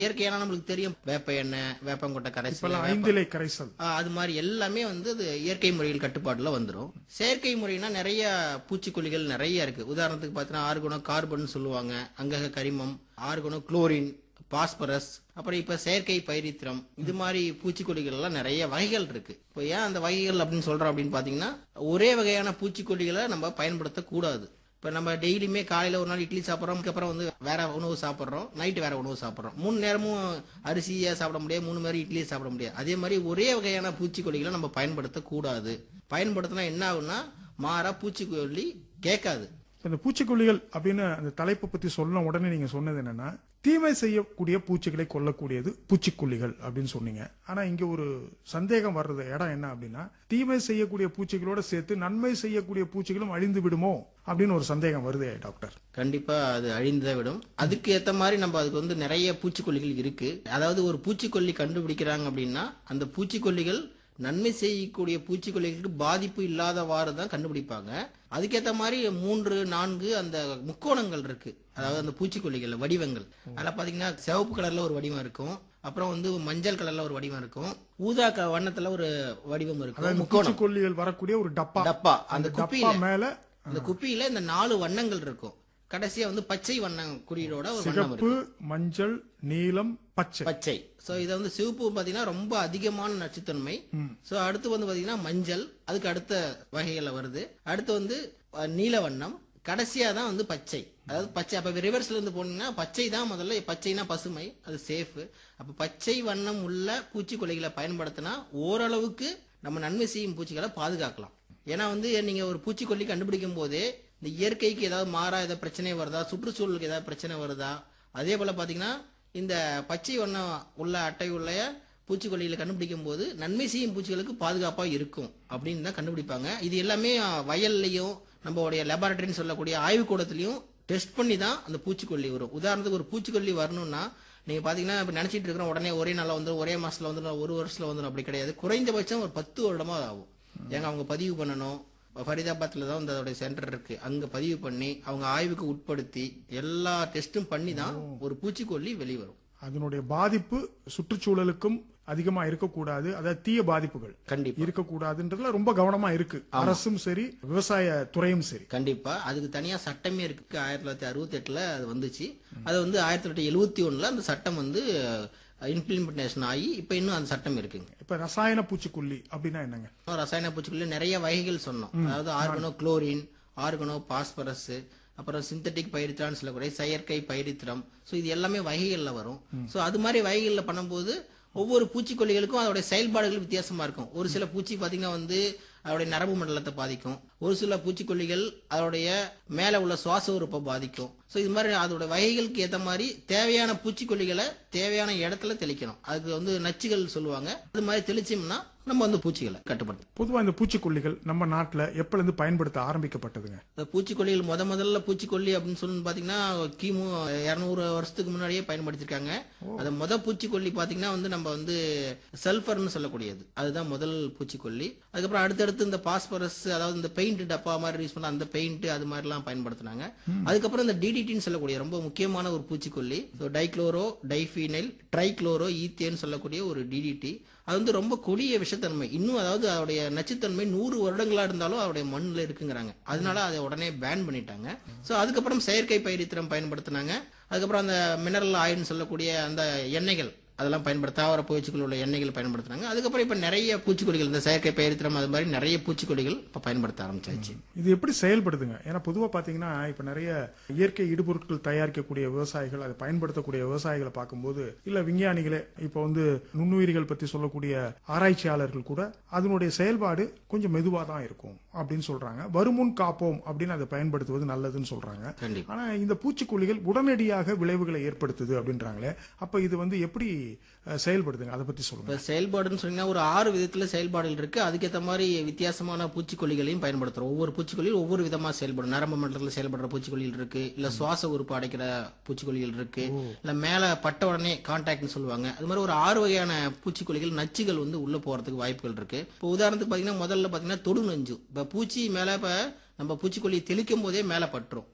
இயற்கையான நம்மளுக்கு தெரியும் வேப்ப எண்ணெய் வேப்பங்கொட்டை கரைசல் இப்பெல்லாம் வேப்ப- ஐந்திலை கரைசல் ஆ, அது மாதிரி எல்லாமே வந்து அது இயற்கை முறையில் கட்டுப்பாட்டுல வந்துரும் செயற்கை முறைனா நிறைய பூச்சிக்கொல்லிகள் நிறைய இருக்கு உதாரணத்துக்கு பார்த்தீங்கன்னா ஆர்கோனோ கார்பன் சொல்லுவாங்க அங்கக கரிமம் ஆர்கோனோ குளோரின் பாஸ்பரஸ் அப்புறம் இப்ப செயற்கை பைரித்திரம் இது மாதிரி பூச்சிக்கொல்லிகள் எல்லாம் நிறைய வகைகள் இருக்கு இப்போ ஏன் அந்த வகைகள் அப்படின்னு சொல்றோம் அப்படின்னு பாத்தீங்கன்னா ஒரே வகையான பூச்சிக்கொல்லிகளை நம்ம பயன்படுத்தக்கூடாது இப்ப நம்ம டெய்லியுமே காலையில ஒரு நாள் இட்லி சாப்பிட்றோம் அதுக்கப்புறம் வந்து வேற உணவு சாப்பிட்றோம் நைட்டு வேற உணவு சாப்பிட்றோம் மூணு நேரமும் அரிசியை சாப்பிட முடியாது மூணு நேரம் இட்லியை சாப்பிட முடியாது அதே மாதிரி ஒரே வகையான பூச்சிக்கொல்லிகளை நம்ம பயன்படுத்தக்கூடாது பயன்படுத்தினா என்ன ஆகும்னா மாறா பூச்சிக்கொல்லி கேட்காது இப்ப இந்த பூச்சிக்கொல்லிகள் அப்படின்னு அந்த தலைப்பை பத்தி சொன்ன உடனே நீங்க சொன்னது என்னன்னா தீமை செய்யக்கூடிய பூச்சிகளை கொல்லக்கூடியது பூச்சிக்கொல்லிகள் அப்படின்னு சொன்னீங்க ஆனா இங்க ஒரு சந்தேகம் வர்றது இடம் என்ன அப்படின்னா தீமை செய்யக்கூடிய பூச்சிகளோட சேர்த்து நன்மை செய்யக்கூடிய பூச்சிகளும் அழிந்து விடுமோ அப்படின்னு ஒரு சந்தேகம் வருதே டாக்டர் கண்டிப்பா அது அழிந்துதான் விடும் அதுக்கு ஏத்த மாதிரி நம்ம அதுக்கு வந்து நிறைய பூச்சிக்கொல்லிகள் இருக்கு அதாவது ஒரு பூச்சிக்கொல்லி கண்டுபிடிக்கிறாங்க அப்படின்னா அந்த பூச்சிக்கொல்லிகள் நன்மை செய்யக்கூடிய பூச்சிக்கொல்லிகளுக்கு பாதிப்பு இல்லாதவாறு தான் கண்டுபிடிப்பாங்க அதுக்கேத்த மாதிரி மூன்று நான்கு அந்த முக்கோணங்கள் இருக்கு அதாவது அந்த பூச்சிக்கொல்லிகள் வடிவங்கள் அதில் பாத்தீங்கன்னா சிவப்பு கலர்ல ஒரு வடிவம் இருக்கும் அப்புறம் வந்து மஞ்சள் கலர்ல ஒரு வடிவம் இருக்கும் ஊதா க- வண்ணத்துல ஒரு வடிவம் இருக்கும் அதாவது முக்கோணம் பூச்சிக்கொல்லிகள் வரக்கூடிய ஒரு டப்பா டப்பா அந்த அந்த டப்பா குப்பியில மேல அந்த குப்பியில இந்த நாலு வண்ணங்கள் இருக்கும் கடைசியா வந்து பச்சை வண்ணம் குறியீடோட ஒரு வண்ணம் சிகப்பு இருக்கும் மஞ்சள் நீலம் பச்சை பச்சை சோ இது வந்து சிவப்பு பாத்தீங்கன்னா ரொம்ப அதிகமான நச்சுத்தன்மை சோ அடுத்து வந்து பாத்தீங்கன்னா மஞ்சள் அதுக்கு அடுத்த வகைகள்ல வருது அடுத்து வந்து அஹ், நீல வண்ணம் கடைசியா தான் வந்து பச்சை அதாவது பச்சை அப்ப ரிவர்ஸ்ல இருந்து போனீங்கன்னா பச்சை தான் முதல்ல பச்சைனா பசுமை அது சேஃப் அப்ப பச்சை வண்ணம் உள்ள பூச்சிக்கொல்லிகளை பயன்படுத்தினா ஓரளவுக்கு நம்ம நன்மை செய்யும் பூச்சிகளை பாதுகாக்கலாம் ஏன்னா வந்து நீங்க ஒரு பூச்சிக்கொல்லி கண்டுபிடிக்கும் போதே இந்த இயற்கைக்கு ஏதாவது மாறா ஏதாவது பிரச்சனை வருதா சுற்றுச்சூழலுக்கு ஏதாவது பிரச்சனை வருதா அதே போல பாத்தீங்கன்னா இந்த பச்சை வண்ணம் உள்ள அட்டை உள்ள பூச்சிக்கொல்லிகளை கண்டுபிடிக்கும் போது நன்மை செய்யும் பூச்சிகளுக்கு பாதுகாப்பா இருக்கும் அப்படின்னு தான் கண்டுபிடிப்பாங்க இது எல்லாமே அஹ், வயல்லையும் நம்மளுடைய லெபார்டரின்னு சொல்லக்கூடிய ஆய்வுக்கூடத்திலையும் டெஸ்ட் பண்ணி தான் அந்த பூச்சிக்கொல்லி வரும் உதாரணத்துக்கு ஒரு பூச்சிக்கொல்லி வரணும்னா நீங்க பாத்தீங்கன்னா இப்ப நினைச்சிட்டு இருக்கிறோம் உடனே ஒரே நாள்ல வந்துடும் ஒரே மாசத்துல வந்துடும் ஒரு வருஷத்துல வந்துடும் அப்படி கிடையாது குறைந்தபட்சம் ஒரு பத்து வருடமா ஆகும் ஏங்க அவங்க பதிவு பண்ணணும் ஃபரிதாபாத்ல தான் வந்து அதோட சென்டர் இருக்கு அங்க பதிவு பண்ணி அவங்க ஆய்வுக்கு உட்படுத்தி எல்லா டெஸ்டும் பண்ணி தான் ஒரு பூச்சிக்கொல்லி வெளிவரும் அதனுடைய பாதிப்பு சுற்றுச்சூழலுக்கும் அதிகமா இருக்கக்கூடாது அதாவது தீய பாதிப்புகள் கண்டிப்பா இருக்கக்கூடாதுன்றதுல ரொம்ப கவனமா இருக்கு அரசும் சரி விவசாய துறையும் சரி கண்டிப்பா அதுக்கு தனியா சட்டமே இருக்கு ஆயிரத்தி தொள்ளாயிரத்தி அறுபத்தி எட்டுல அது வந்துச்சு அது வந்து ஆயிரத்தி தொள்ளாயிரத்தி எழுபத்தி ஒண்ணுல அந்த சட்டம் வந்து இம்ப்ளிமெண்டேஷன் ஆகி இப்ப இன்னும் அந்த சட்டம் இருக்குங்க இப்ப ரசாயன பூச்சிக்கொல்லி அப்படின்னா என்னங்க ரசாயன பூச்சிக்கொல்லி நிறைய வகைகள் சொன்னோம் அதாவது ஆர்கனோ குளோரின் ஆர்கனோ பாஸ்பரஸ் அப்புறம் சிந்தட்டிக் பயிரித்திரான்னு சொல்லக்கூடிய செயற்கை பயிரித்திரம் ஸோ இது எல்லாமே வகைகள்ல வரும் ஸோ அது மாதிரி வகைகள்ல பண்ணும்போது ஒவ்வொரு பூச்சிக்கொல்லிகளுக்கும் அதோட செயல்பாடுகள் வித்தியாசமா இருக்கும் ஒரு சில பூச்சி பாத்தீங்கன்னா வந்து அதோடைய நரம்பு மண்டலத்தை பாதிக்கும் ஒரு சில பூச்சிக்கொல்லிகள் அதோடைய மேல உள்ள சுவாச உறுப்பை பாதிக்கும் ஸோ இது மாதிரி அதோட வகைகளுக்கு ஏற்ற மாதிரி தேவையான பூச்சிக்கொல்லிகளை தேவையான இடத்துல தெளிக்கணும் அதுக்கு வந்து நச்சுகள் சொல்லுவாங்க அது மாதிரி தெளிச்சோம்னா நம்ம வந்து பூச்சிகளை கட்டுப்படுத்தலாம் பொதுவா இந்த பூச்சிக்கொல்லிகள் நம்ம நாட்டுல எப்பல இருந்து பயன்படுத்த ஆரம்பிக்கப்பட்டதுங்க இந்த பூச்சிக்கொல்லிகள் முத முதல்ல பூச்சிக்கொல்லி அப்படின்னு சொல்லி பாத்தீங்கன்னா கிமு இருநூறு வருஷத்துக்கு முன்னாடியே பயன்படுத்திருக்காங்க அது முத பூச்சிக்கொல்லி பாத்தீங்கன்னா வந்து நம்ம வந்து சல்ஃபர்னு சொல்லக்கூடியது அதுதான் முதல் பூச்சிக்கொல்லி அதுக்கப்புறம் அடுத்தடுத்து இந்த பாஸ்பரஸ் அதாவது இந்த பெயிண்ட் டப்பா மாதிரி யூஸ் பண்ண அந்த பெயிண்ட் அது மாதிரிலாம் பயன்படுத்தினாங்க அதுக்கப்புறம் இந்த டிடிடின்னு சொல்லக்கூடிய ரொம்ப முக்கியமான ஒரு பூச்சிக்கொல்லி டைக்ளோரோ டைஃபீனைல் ட்ரைக்ளோரோ ஈத்தேன்னு சொல்லக்கூடிய ஒரு டிடிடி அது வந்து ரொம்ப கொடிய விஷத்தன்மை இன்னும் அதாவது அதோடைய நச்சுத்தன்மை நூறு வருடங்களா இருந்தாலும் அதோடைய மண்ணில் இருக்குங்கிறாங்க அதனால அதை உடனே பேன் பண்ணிட்டாங்க ஸோ அதுக்கப்புறம் செயற்கை பயிரித்திரம் பயன்படுத்தினாங்க அதுக்கப்புறம் அந்த மினரல் ஆயில்னு சொல்லக்கூடிய அந்த எண்ணெய்கள் அதெல்லாம் பயன்படுத்த தாவர பூச்சிக்கொல்லி உள்ள எண்ணெய்கள் பயன்படுத்துனாங்க அதுக்கப்புறம் இப்ப நிறைய பூச்சிக்கொல்லிகள் இந்த செயற்கை பயிரித்திரம் அது மாதிரி நிறைய பூச்சிக்கொல்லிகள் இப்ப பயன்படுத்த ஆரம்பிச்சாச்சு இது எப்படி செயல்படுதுங்க ஏன்னா பொதுவா பாத்தீங்கன்னா இப்ப நிறைய இயற்கை இடுபொருட்கள் தயாரிக்கக்கூடிய விவசாயிகள் அதை பயன்படுத்தக்கூடிய விவசாயிகளை பார்க்கும்போது இல்ல விஞ்ஞானிகளே இப்ப வந்து நுண்ணுயிரிகள் பத்தி சொல்லக்கூடிய ஆராய்ச்சியாளர்கள் கூட அதனுடைய செயல்பாடு கொஞ்சம் மெதுவா தான் இருக்கும் அப்படின்னு சொல்றாங்க வருமுன் காப்போம் அப்படின்னு அதை பயன்படுத்துவது நல்லதுன்னு சொல்றாங்க கண்டிப்பா ஆனா இந்த பூச்சிக்கொல்லிகள் உடனடியாக விளைவுகளை ஏற்படுத்துது அப்படின்றாங்களே அப்ப இது வந்து எப்படி அஹ், செயல்படுதுங்க அதை பத்தி சொல்லுங்க இப்ப செயல்பாடுன்னு சொன்னீங்கன்னா ஒரு ஆறு விதத்துல செயல்பாடுகள் இருக்கு அதுக்கேற்ற மாதிரி வித்தியாசமான பூச்சிக்கொல்லிகளையும் பயன்படுத்துறோம் ஒவ்வொரு கொல்லியும் ஒவ்வொரு விதமா செயல்படும் நரம்பு மண்டலத்தில் செயல்படுற பூச்சிக்கொல்லிகள் இருக்கு இல்ல சுவாச உறுப்பு அடைக்கிற பூச்சிக்கொல்லிகள் இருக்கு இல்ல மேல பட்ட உடனே கான்டாக்ட்னு சொல்லுவாங்க அது மாதிரி ஒரு ஆறு வகையான பூச்சிக்கொல்லிகள் நச்சுகள் வந்து உள்ள போறதுக்கு வாய்ப்புகள் இருக்கு இப்போ உதாரணத்துக்கு பாத்தீங்கன்னா முதல்ல பாத்தீங்கன்னா தொடு நஞ்சு இப்ப பூச்சி மேல இப்ப நம்ம பூச்சிக்கொல்லி தெளிக்கும் போதே மேல பட்டுரும்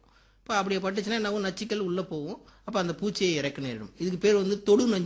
இப்போ அப்படியே பட்டுச்சுன்னா என்ன ஆகும்? நச்சுக்கள் உள்ள போகும் அப்ப அந்த பூச்சியை இறக்க நேரிடும் இதுக்கு பேர் வந்து தொடு நஞ்சு